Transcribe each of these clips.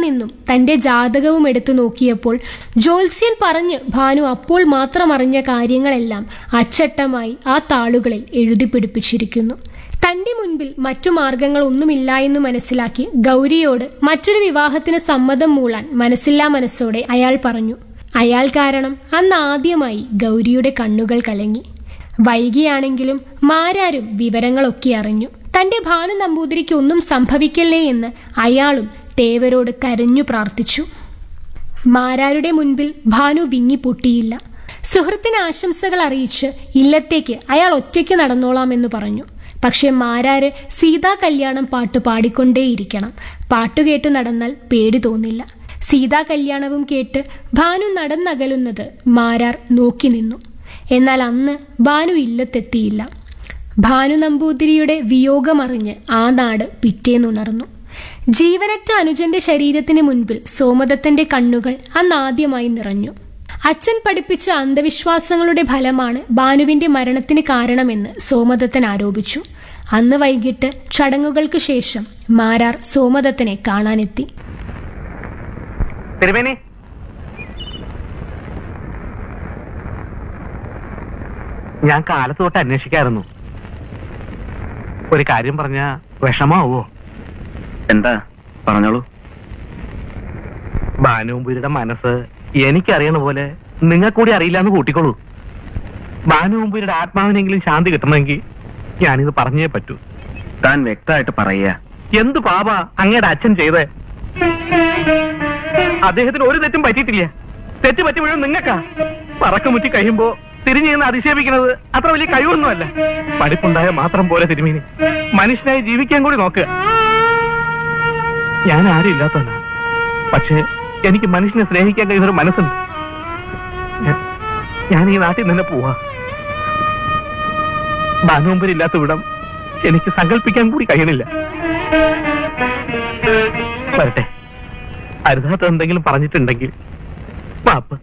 നിന്നും തന്റെ ജാതകവും എടുത്തു നോക്കിയപ്പോൾ ജ്യോത്സ്യൻ പറഞ്ഞ് ഭാനു അപ്പോൾ മാത്രം അറിഞ്ഞ കാര്യങ്ങളെല്ലാം അച്ചട്ടമായി ആ താളുകളിൽ എഴുതി പിടിപ്പിച്ചിരിക്കുന്നു തന്റെ മുൻപിൽ മറ്റു മാർഗങ്ങളൊന്നുമില്ല എന്ന് മനസ്സിലാക്കി ഗൗരിയോട് മറ്റൊരു വിവാഹത്തിന് സമ്മതം മൂളാൻ മനസ്സില്ലാ മനസ്സോടെ അയാൾ പറഞ്ഞു അയാൾ കാരണം അന്ന് ആദ്യമായി ഗൗരിയുടെ കണ്ണുകൾ കലങ്ങി വൈകിയാണെങ്കിലും മാരാരും വിവരങ്ങളൊക്കെ അറിഞ്ഞു തന്റെ ഭാനു നമ്പൂതിരിക്ക് ഒന്നും സംഭവിക്കല്ലേ എന്ന് അയാളും തേവരോട് കരഞ്ഞു പ്രാർത്ഥിച്ചു മാരാരുടെ മുൻപിൽ ഭാനു വിങ്ങി പൊട്ടിയില്ല സുഹൃത്തിന് ആശംസകൾ അറിയിച്ച് ഇല്ലത്തേക്ക് അയാൾ ഒറ്റയ്ക്ക് നടന്നോളാമെന്ന് പറഞ്ഞു പക്ഷെ മാരാര് സീതാ കല്യാണം പാട്ട് പാടിക്കൊണ്ടേയിരിക്കണം പാട്ടുകേട്ട് നടന്നാൽ പേടി തോന്നില്ല സീതാ കല്യാണവും കേട്ട് ഭാനു നടന്നകലുന്നത് മാരാർ നോക്കി നിന്നു എന്നാൽ അന്ന് ഭാനു ഇല്ലത്തെത്തിയില്ല ഭാനു നമ്പൂതിരിയുടെ വിയോഗമറിഞ്ഞ് ആ നാട് പിറ്റേന്നുണർന്നു ജീവനറ്റ അനുജന്റെ ശരീരത്തിന് മുൻപിൽ സോമദത്തന്റെ കണ്ണുകൾ അന്നാദ്യമായി നിറഞ്ഞു അച്ഛൻ പഠിപ്പിച്ച അന്ധവിശ്വാസങ്ങളുടെ ഫലമാണ് ഭാനുവിന്റെ മരണത്തിന് കാരണമെന്ന് സോമദത്തൻ ആരോപിച്ചു അന്ന് വൈകിട്ട് ചടങ്ങുകൾക്ക് ശേഷം മാരാർ സോമദത്തനെ കാണാനെത്തി തിരുമേനി ഞാൻ കാലത്ത് തൊട്ട് അന്വേഷിക്കായിരുന്നു ഒരു കാര്യം പറഞ്ഞ വിഷമാവോ എന്താ പറഞ്ഞോളൂ ഭാനുമ്പുരിയുടെ മനസ്സ് എനിക്കറിയണ പോലെ നിങ്ങൾക്കൂടി അറിയില്ല എന്ന് കൂട്ടിക്കോളൂ ഭാനുമ്പുരിയുടെ ആത്മാവിനെങ്കിലും ശാന്തി കിട്ടണമെങ്കിൽ ഞാനിത് പറഞ്ഞേ പറ്റൂ താൻ വ്യക്തമായിട്ട് പറയുക എന്ത് പാപ അങ്ങയുടെ അച്ഛൻ ചെയ്തേ അദ്ദേഹത്തിന് ഒരു തെറ്റും പറ്റിയിട്ടില്ല തെറ്റ് പറ്റി വീഴും നിങ്ങൾക്കാ പറക്കമുറ്റി കഴിയുമ്പോ തിരിഞ്ഞു നിന്ന് അധിക്ഷേപിക്കുന്നത് അത്ര വലിയ കഴിവൊന്നുമല്ല പഠിപ്പുണ്ടായ മാത്രം പോലെ തിരുമീനി മനുഷ്യനായി ജീവിക്കാൻ കൂടി നോക്കുക ഞാൻ ആരും ഇല്ലാത്തവനാ പക്ഷേ എനിക്ക് മനുഷ്യനെ സ്നേഹിക്കാൻ കഴിയുന്ന ഒരു മനസ്സുണ്ട് ഞാൻ- ഞാൻ ഈ നാട്ടിൽ നിന്ന് പോവാ ഭാനുമ്പരില്ലാത്ത വിടം എനിക്ക് സങ്കല്പിക്കാൻ കൂടി കഴിയണില്ല വരട്ടെ അരുതാത്ത എന്തെങ്കിലും പറഞ്ഞിട്ടുണ്ടെങ്കിൽ മാപ്പ്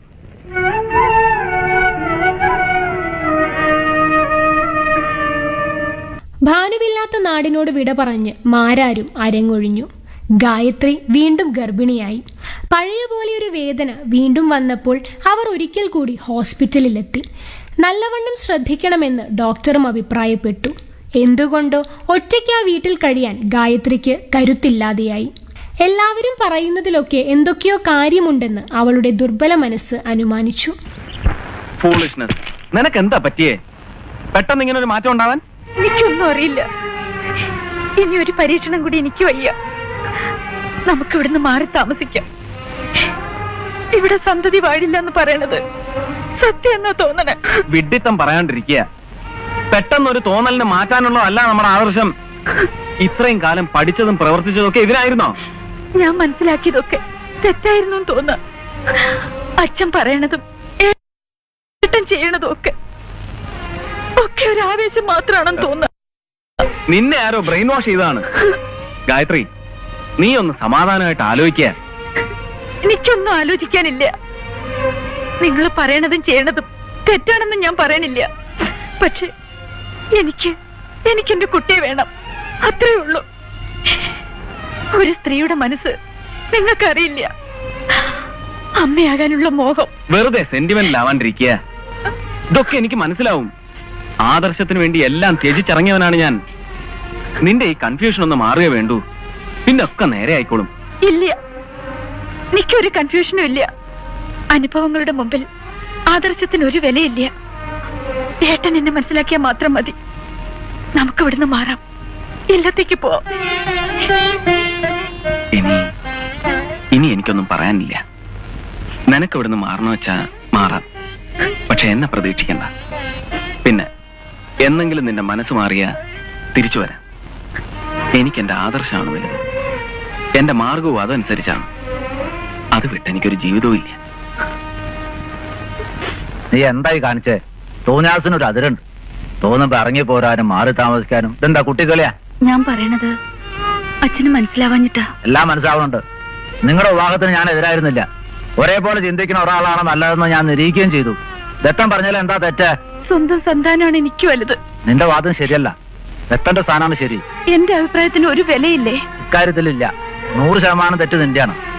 ഭാനുവില്ലാത്ത നാടിനോട് വിട പറഞ്ഞ് മാരാരും അരങ്ങൊഴിഞ്ഞു ഗായത്രി വീണ്ടും ഗർഭിണിയായി പഴയ പോലെ ഒരു വേദന വീണ്ടും വന്നപ്പോൾ അവർ ഒരിക്കൽ കൂടി ഹോസ്പിറ്റലിലെത്തി നല്ലവണ്ണം ശ്രദ്ധിക്കണമെന്ന് ഡോക്ടറും അഭിപ്രായപ്പെട്ടു എന്തുകൊണ്ടോ ഒറ്റയ്ക്ക് ആ വീട്ടിൽ കഴിയാൻ ഗായത്രിക്ക് കരുത്തില്ലാതെയായി എല്ലാവരും പറയുന്നതിലൊക്കെ എന്തൊക്കെയോ കാര്യമുണ്ടെന്ന് അവളുടെ ദുർബല മനസ്സ് അനുമാനിച്ചു ഫൂളിഷ്നെസ് നിനക്ക് എന്താ പറ്റിയേ പെട്ടെന്ന് ഇങ്ങനെ ഒരു മാറ്റം ഉണ്ടാവാൻ എനിക്കൊന്നും അറിയില്ല ഇനി ഒരു പരീക്ഷണം കൂടി എനിക്ക് വയ്യ നമുക്ക് ഇവിടുന്ന് മാറി താമസിക്കാം ഇവിടെ സന്തതി വാഴില്ല എന്ന് പറയണത് സത്യം എന്നാ തോന്നണേ വിഡ്ഢിത്തം പറയാണ്ടിരിക്കുക പെട്ടെന്നൊരു തോന്നലിനെ മാറ്റാനുള്ളതല്ല നമ്മുടെ ആദർശം ഇത്രയും കാലം പഠിച്ചതും പ്രവർത്തിച്ചതും ഒക്കെ ഇതിനായിരുന്നോ ഞാൻ മനസ്സിലാക്കിയതൊക്കെ തെറ്റായിരുന്നു എന്ന് തോന്നുക അച്ഛൻ പറയണതും ഏട്ടൻ ചെയ്യണതും ഒക്കെ ഒക്കെ ഒരു ആവേശം മാത്രമാണെന്ന് തോന്നുക നിന്നെ ആരോ ബ്രെയിൻ വാഷ് ചെയ്തതാണ് ഗായത്രി നീ ഒന്ന് സമാധാനമായിട്ട് ആലോചിക്കുക എനിക്കൊന്നും ആലോചിക്കാനില്ല നിങ്ങൾ പറയണതും ചെയ്യണതും തെറ്റാണെന്ന് ഞാൻ പറയണില്ല പക്ഷെ എനിക്ക് എനിക്ക് എന്റെ കുട്ടിയെ വേണം അത്രേ ഉള്ളൂ ഒരു സ്ത്രീയുടെ മനസ്സ് നിങ്ങൾക്കറിയില്ല അമ്മയാകാനുള്ള മോഹം വെറുതെ സെന്റിമെന്റിൽ ആവാണ്ടിരിക്കുക ഇതൊക്കെ എനിക്ക് മനസ്സിലാവും ആദർശത്തിന് വേണ്ടി എല്ലാം ത്യജിച്ചിറങ്ങിയവനാണ് ഞാൻ നിന്റെ ഈ കൺഫ്യൂഷൻ ഒന്ന് മാറുക വേണ്ടൂ പിന്നെ ഒക്കെ നേരെ ആയിക്കോളും ഇല്ല എനിക്കൊരു കൺഫ്യൂഷനും ഇല്ല അനുഭവങ്ങളുടെ മുമ്പിൽ ആദർശത്തിന് ഒരു വിലയില്ല ഏട്ടൻ എന്നെ മനസ്സിലാക്കിയാൽ മാത്രം മതി നമുക്ക് ഇവിടുന്ന് മാറാം ഇല്ലത്തേക്ക് പോവാം ഇനി ഇനി എനിക്കൊന്നും പറയാനില്ല നിനക്ക് ഇവിടുന്ന് മാറണ വെച്ചാ മാറാം പക്ഷെ എന്നെ പ്രതീക്ഷിക്കണ്ട പിന്നെ എന്നെങ്കിലും നിന്റെ മനസ്സ് മാറിയ തിരിച്ചു വരാം എനിക്ക് എന്റെ ആദർശമാണ് വലുത് എന്റെ മാർഗവും അതനുസരിച്ചാണ് അത് വിട്ട് എനിക്കൊരു ജീവിതവും ഇല്ല നീ എന്തായി കാണിച്ചേ തോന്നിയാസിനൊരു അതിരുണ്ട് തോന്നുമ്പോ ഇറങ്ങി പോരാനും മാറി താമസിക്കാനും ഇതെന്താ കുട്ടികളിയാ ഞാൻ പറയണത് അച്ഛന് മനസ്സിലാവാഞ്ഞിട്ടാ എല്ലാം മനസ്സിലാവുന്നുണ്ട് നിങ്ങളുടെ വിവാഹത്തിന് ഞാൻ എതിരായിരുന്നില്ല ഒരേപോലെ ചിന്തിക്കുന്ന ഒരാളാണ് നല്ലതെന്ന് ഞാൻ നിരീക്കുകയും ചെയ്തു ദത്തൻ പറഞ്ഞാൽ എന്താ തെറ്റ് സ്വന്തം സന്താനമാണ് എനിക്ക് വലുത് നിന്റെ വാദം ശരിയല്ല ദത്തന്റെ സ്ഥാനമാണ് ശരി എന്റെ അഭിപ്രായത്തിന് ഒരു വിലയില്ലേ ഇക്കാര്യത്തിലില്ല നൂറ് ശതമാനം തെറ്റ് നിന്റെയാണ്